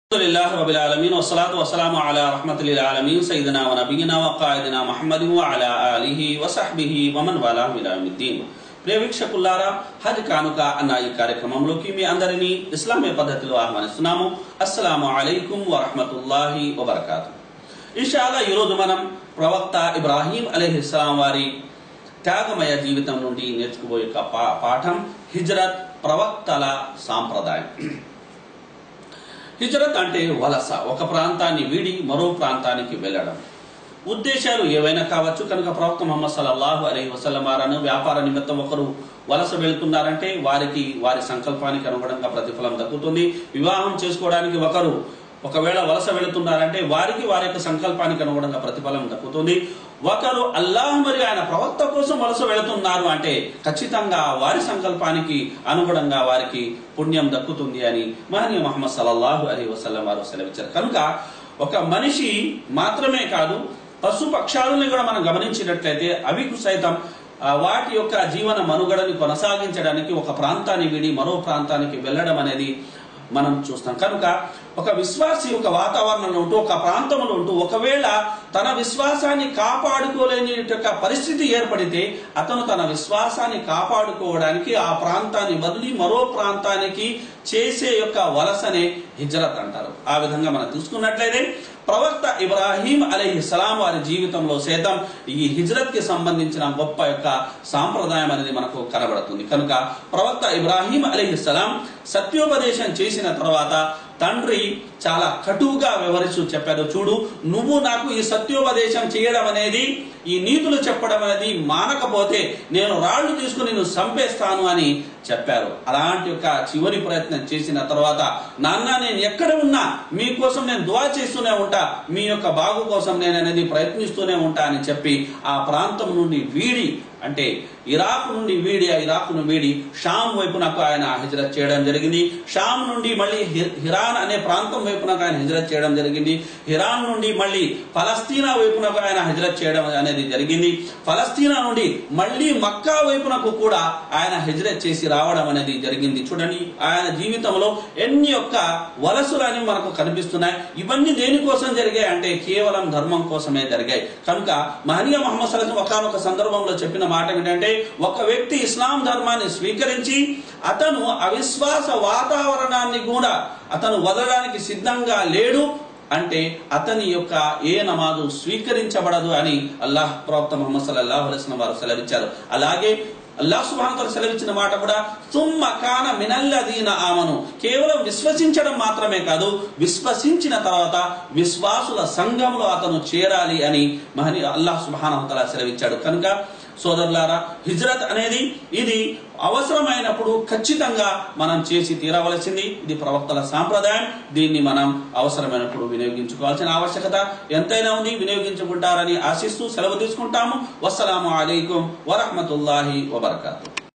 الحمد لله رب العالمين والصلاة والسلام على رحمة للعالمين سيدنا ونبينا وقائدنا محمد وعلى آله وصحبه ومن والاه إلى يوم الدين ప్రియ వీక్షకులారా హజ్ కానుక అన్న ఈ కార్యక్రమంలోకి మీ అందరినీ ఇస్లామీ పద్ధతిలో ఆహ్వానిస్తున్నాము అస్సలాము అలైకుం వరహమతుల్లాహి వబర్కాతు ఇన్షాల్లా ఈరోజు మనం ప్రవక్త ఇబ్రాహీం అలీహిస్లాం వారి త్యాగమయ జీవితం నుండి నేర్చుకోబోయే యొక్క పా- పాఠం హిజ్రత్ ప్రవక్తల సాంప్రదాయం హిజ్రత్ అంటే వలస ఒక ప్రాంతాన్ని వీడి మరో ప్రాంతానికి వెళ్ళడం ఉద్దేశాలు ఏవైనా కావచ్చు కనుక ప్రవక్త ముహమ్మద్ సల్లల్లాహు అలీ వసల్లం వారను వ్యాపార నిమిత్తం ఒకరు వలస వెళ్తున్నారంటే వారికి వారి సంకల్పానికి అనుగుణంగా ప్రతిఫలం దక్కుతుంది వివాహం చేసుకోవడానికి ఒకరు ఒకవేళ వలస వెళుతున్నారంటే వారికి వారి యొక్క సంకల్పానికి అనుగుణంగా ప్రతిఫలం దక్కుతుంది ఒకరు అల్లాహ్ మరియు ఆయన ప్రవక్త కోసం వలస వెళుతున్నారు అంటే ఖచ్చితంగా వారి సంకల్పానికి అనుగుణంగా వారికి పుణ్యం దక్కుతుంది అని మహనీయ మహమ్మద్ సల్లల్లాహు అలీ వసల్లం వారు సెలవిచ్చారు కనుక ఒక మనిషి మాత్రమే కాదు పశు పక్షాలని కూడా మనం గమనించినట్లయితే అవి సైతం ఆ, వాటి యొక్క జీవన మనుగడని కొనసాగించడానికి ఒక ప్రాంతాన్ని వీడి మరో ప్రాంతానికి వెళ్ళడం అనేది మనం చూస్తాం కనుక ఒక విశ్వాసి ఒక వాతావరణంలో ఉంటూ ఒక ప్రాంతంలో ఉంటూ ఒకవేళ తన విశ్వాసాన్ని కాపాడుకోలేని యొక్క పరిస్థితి ఏర్పడితే అతను తన విశ్వాసాన్ని కాపాడుకోవడానికి ఆ ప్రాంతాన్ని వదిలి మరో ప్రాంతానికి చేసే యొక్క వలసనే హిజ్రత్ అంటారు ఆ విధంగా మనం చూసుకున్నట్లయితే ప్రవక్త ఇబ్రాహీం అలైహి సలాం వారి జీవితంలో సైతం ఈ హిజ్రత్ కి సంబంధించిన గొప్ప యొక్క సాంప్రదాయం అనేది మనకు కనబడుతుంది కనుక ప్రవక్త ఇబ్రాహీం అలైహి సలాం సత్యోపదేశం చేసిన తర్వాత తండ్రి చాలా కటువుగా వివరిస్తూ చెప్పారు చూడు నువ్వు నాకు ఈ సత్యోపదేశం చేయడం అనేది ఈ నీతులు చెప్పడం అనేది మానకపోతే నేను రాళ్లు తీసుకుని నేను చంపేస్తాను అని చెప్పారు అలాంటి యొక్క చివరి ప్రయత్నం చేసిన తర్వాత నాన్న నేను ఎక్కడ ఉన్నా మీకోసం నేను దువా చేస్తూనే ఉంటా మీ యొక్క బాగు కోసం నేను అనేది ప్రయత్నిస్తూనే ఉంటా అని చెప్పి ఆ ప్రాంతం నుండి వీడి అంటే ఇరాక్ నుండి వీడి ఆ ఇరాక్ను వీడి షామ్ వైపునకు ఆయన హిజ్రత్ చేయడం జరిగింది షామ్ నుండి మళ్ళీ హి- హిరాన్ అనే ప్రాంతం వైపునకు ఆయన హిజ్రత్ చేయడం జరిగింది హిరాన్ నుండి మళ్ళీ ఫలస్తీనా వైపునకు ఆయన హిజ్రత్ చేయడం అనేది జరిగింది ఫలస్తీనా నుండి మళ్ళీ మక్కా వైపునకు కూడా ఆయన హిజ్రత్ చేసి రావడం అనేది జరిగింది చూడండి ఆయన జీవితంలో ఎన్ని యొక్క వలసలని మనకు కనిపిస్తున్నాయి ఇవన్నీ దేనికోసం జరిగాయి అంటే కేవలం ధర్మం కోసమే జరిగాయి కనుక మహనీయ మహమ్మద్ సలం ఒకనొక సందర్భంలో చెప్పిన మాట ఏంటంటే ఒక వ్యక్తి ఇస్లాం ధర్మాన్ని స్వీకరించి అతను అవిశ్వాస వాతావరణాన్ని కూడా అతను వదలడానికి సిద్ధంగా లేడు అంటే అతని యొక్క ఏ నమాజు స్వీకరించబడదు అని అల్లాహ్ ప్రవక్త ముహమ్మద్ సల్లల్లాహు అలైహి వసల్లం వారు సెలవిచ్చారు అలాగే అల్లాహ్ సుబ్హానహు సెలవిచ్చిన మాట కూడా తుమ్మ కాన మినల్లదీన ఆమను కేవలం విశ్వసించడం మాత్రమే కాదు విశ్వసించిన తర్వాత విశ్వాసుల సంఘంలో అతను చేరాలి అని మహని అల్లాహ్ సుబ్హానహు తఆలా సెలవిచ్చాడు కనుక సోదరులారా హిజ్రత్ అనేది ఇది అవసరమైనప్పుడు ఖచ్చితంగా మనం చేసి తీరవలసింది ఇది ప్రవక్తల సాంప్రదాయం దీన్ని మనం అవసరమైనప్పుడు వినియోగించుకోవాల్సిన ఆవశ్యకత ఎంతైనా ఉంది వినియోగించుకుంటారని ఆశిస్తూ సెలవు తీసుకుంటాము వస్సలాము అలైకుం వరహమతుల్లాహి వబర్కాతు